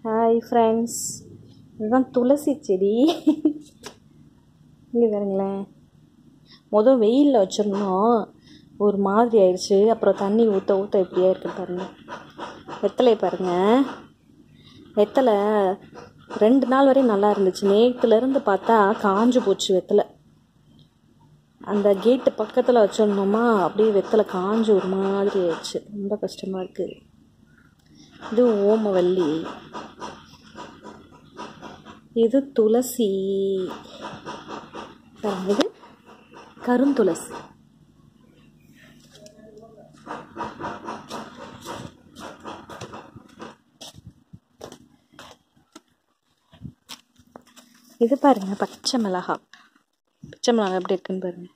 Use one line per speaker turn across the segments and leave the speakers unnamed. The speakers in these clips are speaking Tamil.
ஹாய் ஃப்ரெண்ட்ஸ் இதுதான் துளசி செடி இங்கே பாருங்களேன் மொதல் வெயிலில் வச்சுருந்தோம் ஒரு மாதிரி ஆயிடுச்சு அப்புறம் தண்ணி ஊற்ற ஊற்ற இப்படியே இருக்கு பாருங்கள் வெத்தலையை பாருங்கள் வெத்தலை ரெண்டு நாள் வரையும் நல்லா இருந்துச்சு நேற்றுலேருந்து பார்த்தா காஞ்சு போச்சு வெத்தலை அந்த கேட்டு பக்கத்தில் வச்சிருந்தோமா அப்படியே வெத்தலை காஞ்சு ஒரு மாதிரி ஆயிடுச்சு ரொம்ப கஷ்டமாக இருக்குது இது ஓமவல்லி இது துளசி பாருங்க, இது கருந்துளசி இது பாருங்க பச்சை மிளகாய் பச்சை மிளகாய் எப்படி இருக்குன்னு பாருங்க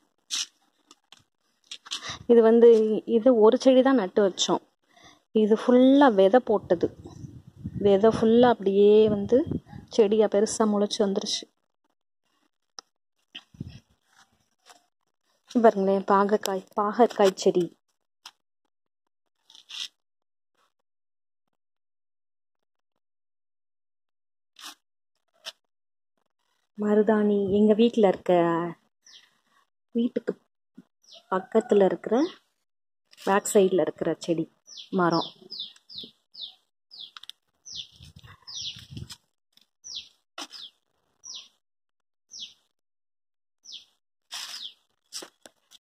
இது வந்து இது ஒரு செடி தான் நட்டு வச்சோம் இது ஃபுல்லாக விதை போட்டது விதை ஃபுல்லாக அப்படியே வந்து செடியாக பெருசாக முளைச்சி வந்துருச்சு இது பாருங்களேன் பாகக்காய் பாகற்காய் செடி மருதாணி எங்கள் வீட்டில் இருக்க வீட்டுக்கு பக்கத்தில் இருக்கிற பேக் சைடில் இருக்கிற செடி மரம்